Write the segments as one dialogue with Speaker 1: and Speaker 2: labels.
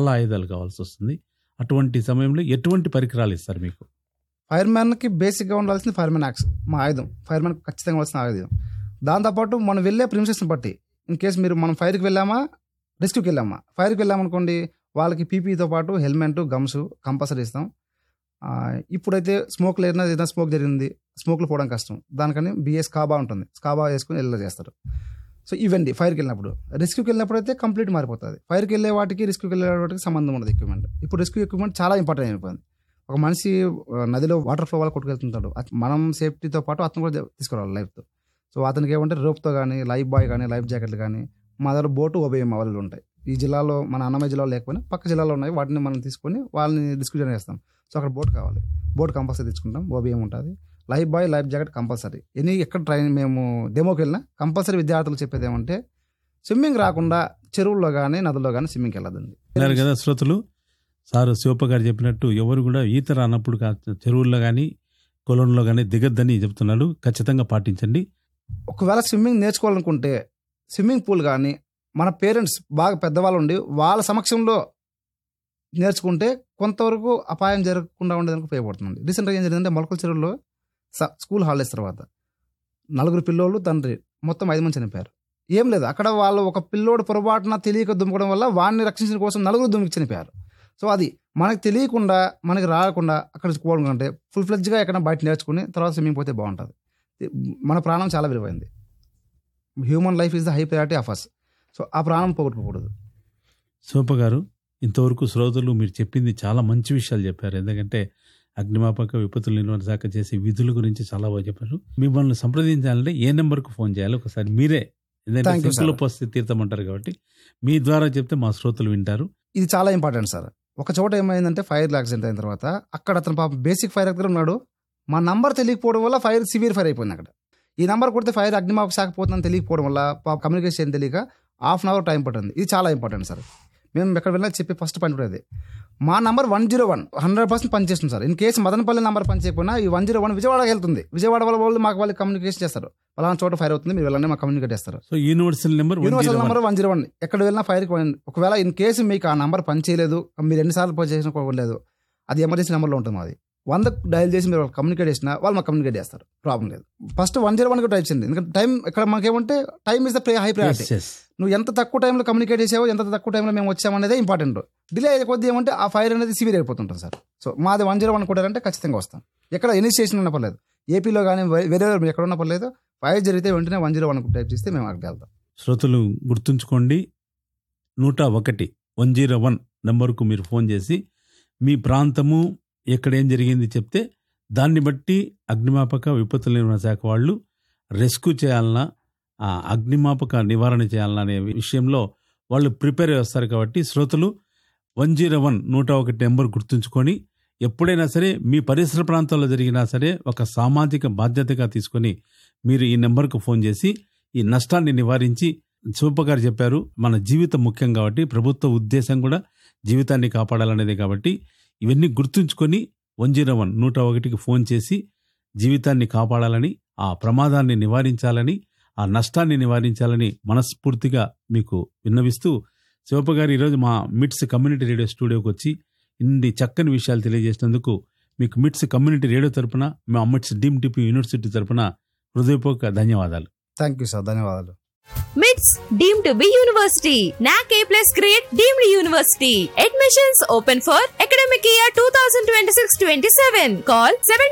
Speaker 1: చాలా ఆయుధాలు కావాల్సి వస్తుంది అటువంటి సమయంలో ఎటువంటి పరికరాలు ఇస్తారు మీకు
Speaker 2: ఫైర్ మ్యాన్కి బేసిక్గా ఉండాల్సింది ఫైర్ మ్యాన్ యాక్స్ మా ఆయుధం ఫైర్ మ్యాన్ ఖచ్చితంగా ఉండాల్సిన ఆయుధం దాంతోపాటు మనం వెళ్ళే ప్రిన్సెస్ని బట్టి ఇన్ కేసు మీరు మనం ఫైర్కి వెళ్ళామా రెస్క్యూకి వెళ్ళామా ఫైర్కి వెళ్ళామనుకోండి వాళ్ళకి పీపీతో పాటు హెల్మెట్ గమ్స్ కంపల్సరీ ఇస్తాం ఆ, ఇప్పుడైతే స్మోక్ లేనా ఏదైనా స్మోక్ జరిగింది స్మోక్లో పోవడం కష్టం దానికని బిఎస్ స్కాబా ఉంటుంది స్కాబా వేసుకుని వెళ్ళ చేస్తారు సో ఇవండి ఫైర్కి వెళ్ళినప్పుడు రెస్క్యూకి వెళ్ళినప్పుడు అయితే కంప్లీట్ మారిపోతుంది ఫైర్కి వెళ్ళే వాటికి రెస్క్యూకి వెళ్ళే వాటికి సంబంధం ఉండదు ఎక్విప్మెంట్ ఇప్పుడు రెస్క్యూ ఎక్విప్మెంట్ చాలా ఇంపార్టెంట్ అయిపోయింది ఒక మనిషి ఆ, నదిలో వాటర్ ఫ్లో వల్ల కొట్టుకెళ్తుంటాడు అత- మనం సేఫ్టీతో పాటు అతను కూడా తీసుకురావాలి లైఫ్తో సో అతనికి ఏమంటే రోప్తో కానీ లైఫ్ బాయ్ కానీ లైఫ్ జాకెట్లు కానీ మా దగ్గర బోటు ఓబేఎం అవైలబుల్ ఉంటాయి ఈ జిల్లాలో మన అన్నమయ్య జిల్లాలో లేకపోయినా పక్క జిల్లాలో ఉన్నాయి వాటిని మనం తీసుకొని వాళ్ళని డిస్క్రిప్షన్ చేస్తాం సో అక్కడ బోట్ కావాలి బోట్ కంపల్సరీ తెచ్చుకుంటాం ఓబిఎం ఉంటుంది life buoy life jacket compulsory any ఎక్కడ ట్రైన్ మేము డెమోకి వెళ్ళినా కంపల్సరీ విద్యార్థులు చెప్పేది ఏమంటే స్విమ్మింగ్ రాకుండా చెరువుల్లో కానీ నదుల్లో కానీ స్విమ్మింగ్కి వెళ్ళదండి
Speaker 1: అన్నారు కదా శ్రోతలు సారు శివప్ప గారు చెప్పినట్టు ఎవరు కూడా ఈత రానప్పుడు కా- చెరువుల్లో కానీ కొలంలో కానీ దిగద్దని చెప్తున్నాడు ఖచ్చితంగా పాటించండి
Speaker 2: ఒకవేళ స్విమ్మింగ్ నేర్చుకోవాలనుకుంటే స్విమ్మింగ్ పూల్ కానీ మన పేరెంట్స్ బాగా పెద్దవాళ్ళు ఉండి వాళ్ళ సమక్షంలో నేర్చుకుంటే కొంతవరకు అపాయం జరగకుండా ఉండేందుకు ఉపయోగపడుతుంది రీసెంట్గా ఏం జరిగిందంటే మొలకల చెరువులో స- స్కూల్ హాలిడేస్ తర్వాత నలుగురు పిల్లోళ్ళు తండ్రి మొత్తం ఐదు మంది చనిపోయారు ఏం లేదు అక్కడ వాళ్ళు ఒక పిల్లోడు పొరపాటున తెలియక దుమ్మకడం వల్ల వాడిని రక్షించడం కోసం నలుగురు దుమ్మికి చనిపోయారు సో అది మనకు తెలియకుండా మనకి రాకుండా అక్కడ పోవడం కంటే ఫుల్ ఫ్లెడ్జ్గా ఎక్కడ బయట నేర్చుకుని తర్వాత స్విమ్మింగ్ పోతే బాగుంటుంది మన ప్రాణం చాలా విలువైంది human life is the high priority of us so ఆ ప్రాణం పోగొట్టుకోకూడదు
Speaker 1: శివప్ప గారు ఇంతవరకు శ్రోతలు మీరు చెప్పింది చాలా మంచి విషయాలు చెప్పారు ఎందుకంటే అగ్నిమాపక విపత్తుల నిర్వహణ శాఖ చేసే విధుల గురించి చాలా బాగా చెప్పారు మిమ్మల్ని సంప్రదించాలంటే ఏ నెంబర్కు ఫోన్ చేయాలి ఒకసారి మీరే ఎందుకంటే
Speaker 2: Thank you,
Speaker 1: సింకులో
Speaker 2: sir.
Speaker 1: పోస్తే తీర్థమంటారు కాబట్టి మీ ద్వారా చెప్తే మా శ్రోతలు వింటారు
Speaker 2: ఇది చాలా ఇంపార్టెంట్ సార్ ఒక చోట ఏమైందంటే ఫైర్ యాక్సిడెంట్ అయిన తర్వాత అక్కడ అతను పాప బేసిక్ ఫైర్ దగ్గర ఉన్నాడు మా నంబర్ తెలియకపోవడం వల్ల ఫైర్ సివియర్ ఫైర్ అయిపోయింది అక్కడ ఈ నంబర్ కొడితే ఫైర్ అగ్నిమాపక శాఖ పోతుందని తెలియకపోవడం వల్ల పాప కమ్యూనికేషన్ తెలియక హాఫ్ అన్ అవర్ టైం పట్టింది ఇది చాలా ఇంపార్టెంట్ సార్ మేము ఎక్కడ వెళ్ళినా చెప్పే ఫస్ట్ పని కూడా అదే మా number one zero one hundred percent పనిచేస్తుంది sir in case Madanapalle number పనిచేయకపోయినా ఈ వన్ జీరో వన్ విజయవాడకి వెళ్తుంది విజయవాడ వాళ్ళ వాళ్ళు మాకు వాళ్ళు కమ్యూనికేషన్ చేస్తారు పలానా చోట ఫైర్ అవుతుంది మీరు వెళ్ళండి మాకు కమ్యూనికేట్ చేస్తారు
Speaker 1: so universal number
Speaker 2: universal number one zero one ఎక్కడ వెళ్ళినా ఫైర్కి ఒకవేళ ఇన్ కేసు మీకు ఆ నంబర్ పని చేయలేదు మీరు ఎన్నిసార్లు పని చేసినా కోవలేదు అది ఎమర్జెన్సీ నెంబర్లో ఉంటుంది అది వంద డయల్ చేసి మీరు కమ్యూనికేట్ చేసినా వాళ్ళు మాకు కమ్యూనికేట్ చేస్తారు ప్రాబ్లం లేదు ఫస్ట్ వన్ జీరో వన్కి టైప్ చేయండి ఎందుకంటే టైం ఇక్కడ మనకేమంటే time is the high priority నువ్వు ఎంత తక్కువ టైంలో కమ్యూనికేట్ చేసావో ఎంత తక్కువ టైంలో మేము వచ్చామనేదే ఇంపార్టెంట్ డిలే అయ్యే కొద్దీ ఏమంటే ఆ ఫైర్ అనేది సివియర్ అయిపోతుంటుంది సార్ సో మాది వన్ జీరో వన్ కొట్టారంటే ఖచ్చితంగా వస్తాం ఎక్కడ ఎనీ స్టేషన్ ఉన్న పర్లేదు ఏపీలో కానీ వేరే వేరే ఎక్కడ ఉన్న పర్లేదు ఫైర్ జరిగితే వెంటనే వన్ జీరో వన్ టైప్ చేస్తే మేము అక్కడికి వెళ్తాం
Speaker 1: శ్రోతలు గుర్తుంచుకోండి నూట ఒకటి వన్ జీరో వన్ నెంబర్కు మీరు ఫోన్ చేసి మీ ప్రాంతము ఎక్కడ ఏం జరిగింది చెప్తే దాన్ని బట్టి అగ్నిమాపక విపత్తుల నిర్వహణ శాఖ వాళ్ళు రెస్క్యూ చేయాలన్నా ఆ అగ్నిమాపక నివారణ చేయాలన్నా అనే విషయంలో వాళ్ళు ప్రిపేర్ చేస్తారు కాబట్టి శ్రోతలు వన్ జీరో వన్ నూట ఒకటి నెంబర్ గుర్తుంచుకొని ఎప్పుడైనా సరే మీ పరిసర ప్రాంతాల్లో జరిగినా సరే ఒక సామాజిక బాధ్యతగా తీసుకొని మీరు ఈ నెంబర్కు ఫోన్ చేసి ఈ నష్టాన్ని నివారించి శివప్ప గారు చెప్పారు మన జీవితం ముఖ్యం కాబట్టి ప్రభుత్వ ఉద్దేశం కూడా జీవితాన్ని కాపాడాలనేది కాబట్టి ఇవన్నీ గుర్తుంచుకొని వన్ జీరో వన్ నూట ఒకటికి ఫోన్ చేసి జీవితాన్ని కాపాడాలని ఆ ప్రమాదాన్ని నివారించాలని ఆ నష్టాన్ని నివారించాలని మనస్ఫూర్తిగా మీకు విన్నవిస్తూ శివప్ప గారు ఈరోజు మా మిట్స్ కమ్యూనిటీ రేడియో స్టూడియోకి వచ్చి ఇన్ని చక్కని విషయాలు తెలియజేసినందుకు మీకు మిట్స్ కమ్యూనిటీ రేడియో తరపున మా మిట్స్ డీమ్ టిపి యూనివర్సిటీ తరపున హృదయపూర్వక ధన్యవాదాలు
Speaker 2: థ్యాంక్ యూ సార్ ధన్యవాదాలు
Speaker 3: MITS deemed to be university. NAC A plus grade deemed university. Admissions open for academic year 2026-27. Call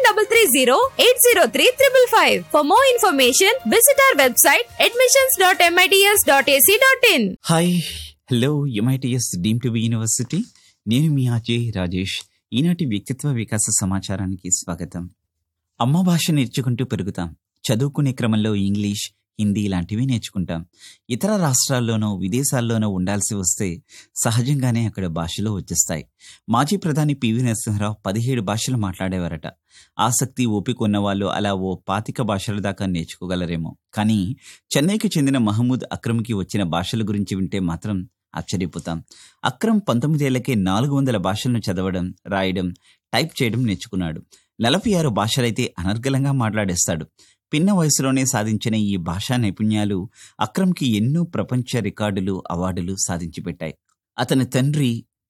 Speaker 3: 7330-803-555. For more information, visit our website admissions.mits.ac.in.
Speaker 4: హాయ్ హలో MITS deemed to be university నేను మీ అజయ్ రాజేష్ ఈనాటి వ్యక్తిత్వ వికాస సమాచారానికి స్వాగతం అమ్మ భాష నేర్చుకుంటూ పెరుగుతాం చదువుకునే క్రమంలో ఇంగ్లీష్ హిందీ లాంటివి నేర్చుకుంటాం ఇతర రాష్ట్రాల్లోనో విదేశాల్లోనో ఉండాల్సి వస్తే సహజంగానే అక్కడ భాషలో వచ్చేస్తాయి మాజీ ప్రధాని పివి నరసింహరావు పదిహేడు భాషలు మాట్లాడేవారట ఆసక్తి ఓపిక ఉన్న వాళ్ళు అలా ఓ పాతిక భాషల దాకా నేర్చుకోగలరేమో కానీ చెన్నైకి చెందిన మహమూద్ అక్రమ్కి వచ్చిన భాషల గురించి వింటే మాత్రం ఆశ్చర్యపోతాం అక్రమ్ పంతొమ్మిదేళ్లకే నాలుగు వందల భాషలను చదవడం రాయడం టైప్ చేయడం నేర్చుకున్నాడు నలభై ఆరు భాషలైతే అనర్గళంగా మాట్లాడేస్తాడు పిన్న వయసులోనే సాధించిన ఈ భాషా నైపుణ్యాలు అక్రమ్కి ఎన్నో ప్రపంచ రికార్డులు అవార్డులు సాధించి పెట్టాయి అతని తండ్రి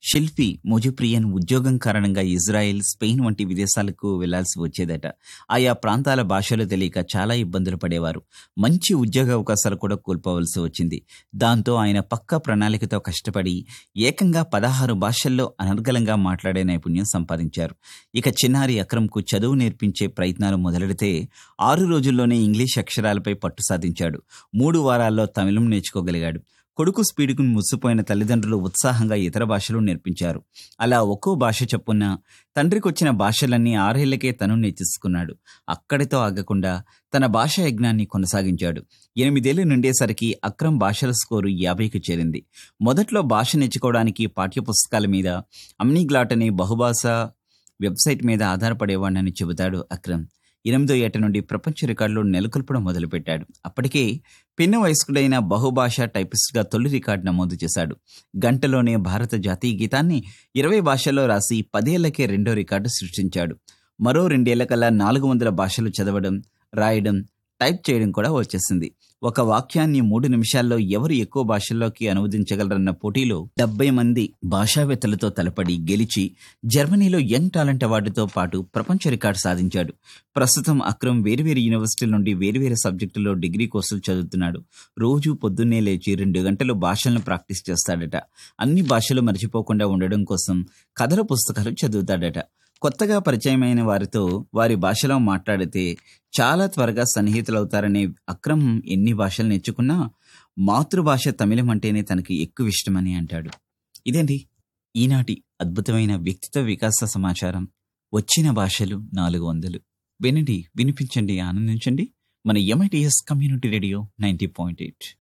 Speaker 4: శిల్పి ముజుప్రియన్ ఉద్యోగం కారణంగా ఇజ్రాయెల్ స్పెయిన్ వంటి విదేశాలకు వెళ్లాల్సి వచ్చేదట ఆయా ప్రాంతాల భాషలు తెలియక చాలా ఇబ్బందులు పడేవారు మంచి ఉద్యోగ అవకాశాలు కూడా కోల్పోవలసి వచ్చింది దాంతో ఆయన పక్కా ప్రణాళికతో కష్టపడి ఏకంగా పదహారు భాషల్లో అనర్గళంగా మాట్లాడే నైపుణ్యం సంపాదించారు ఇక చిన్నారి అక్రమ్కు చదువు నేర్పించే ప్రయత్నాలు మొదలెడితే ఆరు రోజుల్లోనే ఇంగ్లీష్ అక్షరాలపై పట్టు సాధించాడు మూడు వారాల్లో తమిళం నేర్చుకోగలిగాడు కొడుకు స్పీడ్కు ముసిపోయిన తల్లిదండ్రులు ఉత్సాహంగా ఇతర భాషలు నేర్పించారు అలా ఒక్కో భాష చొప్పున తండ్రికొచ్చిన భాషలన్నీ ఆరేళ్లకే తను నేర్చేసుకున్నాడు అక్కడితో ఆగకుండా తన భాషా యజ్ఞాన్ని కొనసాగించాడు ఎనిమిదేళ్లు నిండేసరికి అక్రమ్ భాషల స్కోరు యాభైకి చేరింది మొదట్లో భాష నేర్చుకోవడానికి పాఠ్యపుస్తకాల మీద అమ్నీగ్లాట్ అనే బహుభాష వెబ్సైట్ మీద ఆధారపడేవాడినని చెబుతాడు అక్రమ్ ఎనిమిదో ఏట నుండి ప్రపంచ రికార్డులు నెలకొల్పడం మొదలుపెట్టాడు అప్పటికే పిన్న వయస్కుడైన బహుభాషా టైపిస్ట్గా తొలి రికార్డు నమోదు చేశాడు గంటలోనే భారత జాతీయ గీతాన్ని ఇరవై భాషల్లో రాసి పదేళ్లకే రెండో రికార్డు సృష్టించాడు మరో రెండేళ్ల కల్లా నాలుగు వందల భాషలు చదవడం రాయడం టైప్ చేయడం కూడా వచ్చేసింది ఒక వాక్యాన్ని మూడు నిమిషాల్లో ఎవరు ఎక్కువ భాషల్లోకి అనువదించగలరన్న పోటీలో డెబ్బై మంది భాషావేత్తలతో తలపడి గెలిచి జర్మనీలో యంగ్ టాలెంట్ అవార్డుతో పాటు ప్రపంచ రికార్డు సాధించాడు ప్రస్తుతం అక్రమ్ వేరువేరు యూనివర్సిటీల నుండి వేరువేరు సబ్జెక్టుల్లో డిగ్రీ కోర్సులు చదువుతున్నాడు రోజు పొద్దున్నే లేచి రెండు గంటలు భాషలను ప్రాక్టీస్ చేస్తాడట అన్ని భాషలు మర్చిపోకుండా ఉండడం కోసం కథల పుస్తకాలు చదువుతాడట కొత్తగా పరిచయమైన వారితో వారి భాషలో మాట్లాడితే చాలా త్వరగా సన్నిహితులవుతారనే అక్రమ్ ఎన్ని భాషలు నేర్చుకున్నా మాతృభాష తమిళం అంటేనే తనకి ఎక్కువ ఇష్టమని అంటాడు ఇదేంటి ఈనాటి అద్భుతమైన వ్యక్తిత్వ వికాస సమాచారం వచ్చిన భాషలు నాలుగు వందలు వినండి వినిపించండి ఆనందించండి మన MITS community radio ninety point eight